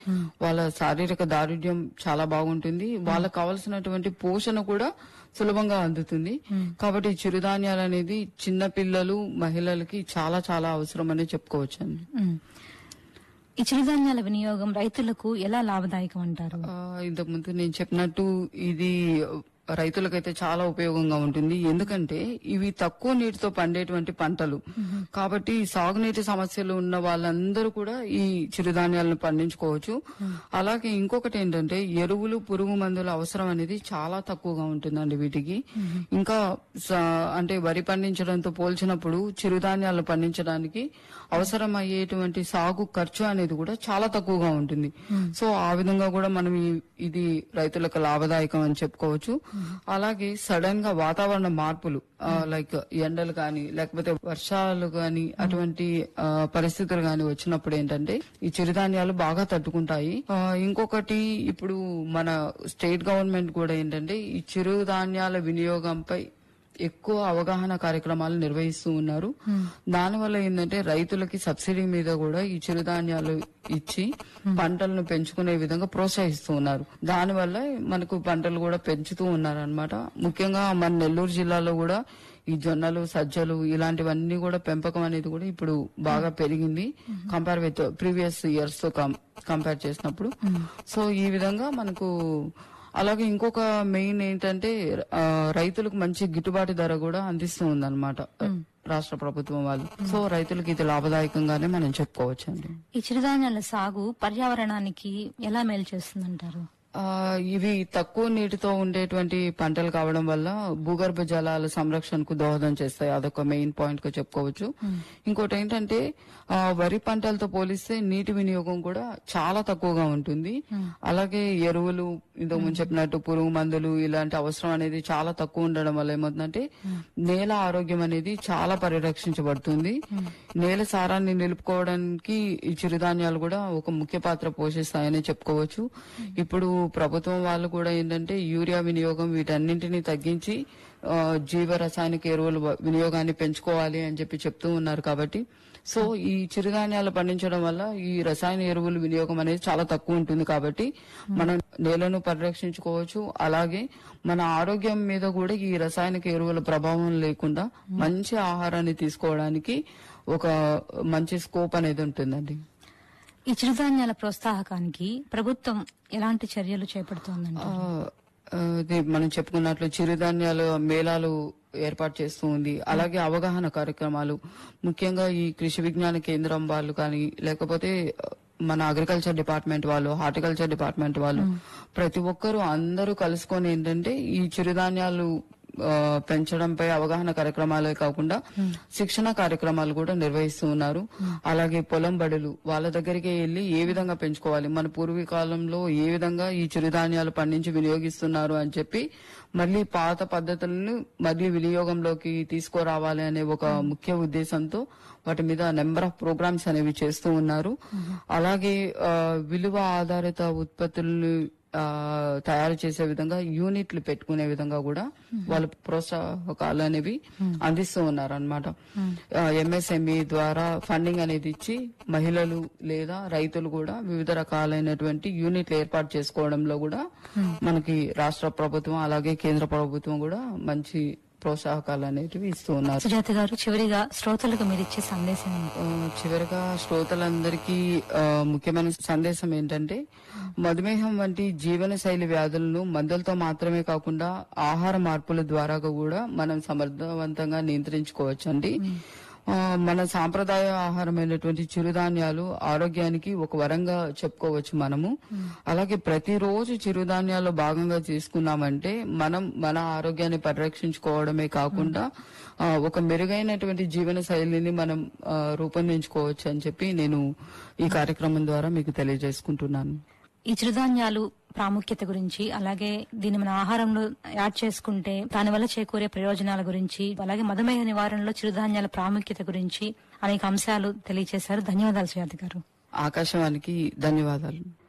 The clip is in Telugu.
వాళ్ళ శారీరక దారుఢ్యం చాలా బాగుంటుంది వాళ్ళకి కావలసినటువంటి పోషణ కూడా సులభంగా అందుతుంది కాబట్టి ఈ చిరుధాన్యాలు అనేది చిన్న పిల్లలు మహిళలకి చాలా చాలా అవసరం అని చెప్పుకోవచ్చు అండి ఉమ్. ఈ చిరుధాన్యాల వినియోగం రైతులకు ఎలా లాభదాయకం అంటారు ఇంతకు ముందు నేను చెప్పినట్టు ఇది రైతులకైతే చాలా ఉపయోగంగా ఉంటుంది ఎందుకంటే ఇవి తక్కువ నీటితో పండేటువంటి పంటలు కాబట్టి సాగునీటి సమస్యలు ఉన్న వాళ్ళందరూ కూడా ఈ చిరుధాన్యాలను పండించుకోవచ్చు అలాగే ఇంకొకటి ఏంటంటే ఎరువులు పురుగు మందుల అవసరం అనేది చాలా తక్కువగా ఉంటుందండి వీటికి ఇంకా స- అంటే వరి పండించడంతో పోల్చినప్పుడు చిరుధాన్యాలు పండించడానికి అవసరం అయ్యేటువంటి సాగు ఖర్చు అనేది కూడా చాలా తక్కువగా ఉంటుంది సో ఆ విధంగా కూడా మనం ఈ- ఇది రైతులకు లాభదాయకం అని చెప్పుకోవచ్చు అలాగే సడన్ గా వాతావరణ మార్పులు లైక్ ఎండలు కానీ లేకపోతే వర్షాలు కానీ అటువంటి ఆ, పరిస్థితులు కానీ వచ్చినప్పుడు ఏంటంటే ఈ చిరుధాన్యాలు బాగా తట్టుకుంటాయి ఆ, ఇంకొకటి ఇప్పుడు మన స్టేట్ గవర్నమెంట్ కూడా ఏంటంటే ఈ చిరుధాన్యాల వినియోగంపై ఎక్కువ అవగాహన కార్యక్రమాలు నిర్వహిస్తూ ఉన్నారు దానివల్ల ఏంటంటే రైతులకి సబ్సిడీ మీద కూడా ఈ చిరుధాన్యాలు ఇచ్చి పంటలను పెంచుకునే విధంగా ప్రోత్సహిస్తూ ఉన్నారు దానివల్ల మనకు పంటలు కూడా పెంచుతూ ఉన్నారు అనమాట ముఖ్యంగా మన నెల్లూరు జిల్లాలో కూడా ఈ జొన్నలు సజ్జలు ఇలాంటివన్నీ కూడా పెంపకం అనేది కూడా ఇప్పుడు బాగా పెరిగింది కంపేర్ విత్ ప్రీవియస్ ఇయర్స్ తో కంపేర్ చేసినప్పుడు సో ఈ విధంగా మనకు అలాగే ఇంకొక మెయిన్ ఏంటంటే ఆ, రైతులకు మంచి గిట్టుబాటు ధర కూడా అందిస్తూ ఉందన్నమాట రాష్ట్ర ప్రభుత్వం వాళ్ళు సో రైతులకు ఇది లాభదాయకంగానే మనం చెప్పుకోవచ్చు అండి ఈ చిరుధాన్యాల సాగు పర్యావరణానికి ఎలా మేలు చేస్తుందంటారు ఆ, ఇవి తక్కువ నీటితో ఉండేటువంటి పంటలు కావడం వల్ల భూగర్భ జలాల సంరక్షణకు దోహదం చేస్తాయి అదొక మెయిన్ పాయింట్ గా చెప్పుకోవచ్చు ఇంకోటి ఏంటంటే ఆ, వరి పంటలతో పోలిస్తే నీటి వినియోగం కూడా చాలా తక్కువగా ఉంటుంది అలాగే ఎరువులు ఇంతకు ముందు చెప్పినట్టు పురుగు మందులు ఇలాంటి అవసరం అనేది చాలా తక్కువ ఉండడం వల్ల ఏమవుతుందంటే నేల ఆరోగ్యం అనేది చాలా పరిరక్షించబడుతుంది నేల సారాన్ని నిలుపుకోవడానికి ఈ చిరుధాన్యాలు కూడా ఒక ముఖ్య పాత్ర పోషిస్తాయని చెప్పుకోవచ్చు ఇప్పుడు ప్రభుత్వం వాళ్ళు కూడా ఏంటంటే యూరియా వినియోగం వీటన్నింటినీ తగ్గించి ఆ, జీవ రసాయనిక ఎరువుల వ- వినియోగాన్ని పెంచుకోవాలి అని చెప్పి చెప్తూ ఉన్నారు కాబట్టి సో ఈ చిరుధాన్యాలు పండించడం వల్ల ఈ రసాయన ఎరువుల వినియోగం అనేది చాలా తక్కువ ఉంటుంది కాబట్టి మనం నేలను పరిరక్షించుకోవచ్చు అలాగే మన ఆరోగ్యం మీద కూడా ఈ రసాయనిక ఎరువుల ప్రభావం లేకుండా మంచి ఆహారాన్ని తీసుకోవడానికి ఒక మంచి స్కోప్ అనేది ఉంటుందండి ఈ చిరుధాన్యాల ప్రోత్సాహకానికి ప్రభుత్వం ఎలాంటి చర్యలు చేపడుతోందండి ఆ, ఆ, ఇది మనం చెప్పుకున్నట్లు చిరుధాన్యాలు మేళాలు ఏర్పాటు చేస్తూ ఉంది అలాగే అవగాహన కార్యక్రమాలు ముఖ్యంగా ఈ కృషి విజ్ఞాన కేంద్రం వాళ్ళు కానీ లేకపోతే ఆ, మన అగ్రికల్చర్ డిపార్ట్మెంట్ వాళ్ళు హార్టికల్చర్ డిపార్ట్మెంట్ వాళ్ళు ప్రతి ఒక్కరూ అందరూ కలుసుకొని ఏంటంటే ఈ చిరుధాన్యాలు ఆ, పెంచడంపై అవగాహన కార్యక్రమాలే కాకుండా శిక్షణ కార్యక్రమాలు కూడా నిర్వహిస్తూ ఉన్నారు అలాగే పొలం బడులు వాళ్ళ దగ్గరికి వెళ్ళి ఏ విధంగా పెంచుకోవాలి మన పూర్వీకాలంలో ఏ విధంగా ఈ చిరుధాన్యాలు పండించి వినియోగిస్తున్నారు అని చెప్పి మళ్ళీ పాత పద్ధతులను మళ్ళీ వినియోగంలోకి తీసుకురావాలి అనే ఒక ముఖ్య ఉద్దేశంతో వాటి మీద నెంబర్ ఆఫ్ ప్రోగ్రామ్స్ అనేవి చేస్తూ ఉన్నారు అలాగే ఆ, విలువ ఆధారిత ఉత్పత్తులను ఆ, తయారు చేసే విధంగా యూనిట్లు పెట్టుకునే విధంగా కూడా వాళ్ళు ప్రోత్సాహకాలు అనేవి అందిస్తూ ఉన్నారు అనమాట ఎంఎస్ఎంఈ ద్వారా ఫండింగ్ అనేది ఇచ్చి మహిళలు లేదా రైతులు కూడా వివిధ రకాలైనటువంటి యూనిట్లు ఏర్పాటు చేసుకోవడంలో కూడా మనకి రాష్ట్ర ప్రభుత్వం అలాగే కేంద్ర ప్రభుత్వం కూడా మంచి ప్రోత్సాహకాలు అనేటివి ఇస్తూ ఉన్నారు సుజాత గారు చివరిగా శ్రోతలకు మీరు ఇచ్చే సందేశం ఏంటి? ఆ, చివరగా శ్రోతలందరికీ ఆ, ముఖ్యమైన సందేశం ఏంటంటే మధుమేహం వంటి జీవన శైలి వ్యాధులను మందులతో మాత్రమే కాకుండా ఆహార మార్పుల ద్వారా కూడా మనం సమర్థవంతంగా నియంత్రించుకోవచ్చండి ఆ, మన సాంప్రదాయ ఆహారమైనటువంటి చిరుధాన్యాలు ఆరోగ్యానికి ఒక వరంగా చెప్పుకోవచ్చు మనము అలాగే ప్రతిరోజు చిరుధాన్యాలు భాగంగా తీసుకున్నామంటే మనం మన ఆరోగ్యాన్ని పరిరక్షించుకోవడమే కాకుండా ఆ, ఒక మెరుగైనటువంటి జీవన శైలిని మనం ఆ, రూపొందించుకోవచ్చు అని చెప్పి నేను ఈ కార్యక్రమం ద్వారా మీకు తెలియజేసుకుంటున్నాను ఈ చిరుధాన్యాలు ప్రాముఖ్యత గురించి అలాగే దీన్ని మన ఆహారంలో యాడ్ చేసుకుంటే దానివల్ల చేకూరే ప్రయోజనాల గురించి అలాగే మధుమేహ నివారణలో చిరుధాన్యాల ప్రాముఖ్యత గురించి అనేక అంశాలు తెలియజేశారు ధన్యవాదాలు సుజాత గారు ఆకాశవాణికి ధన్యవాదాలు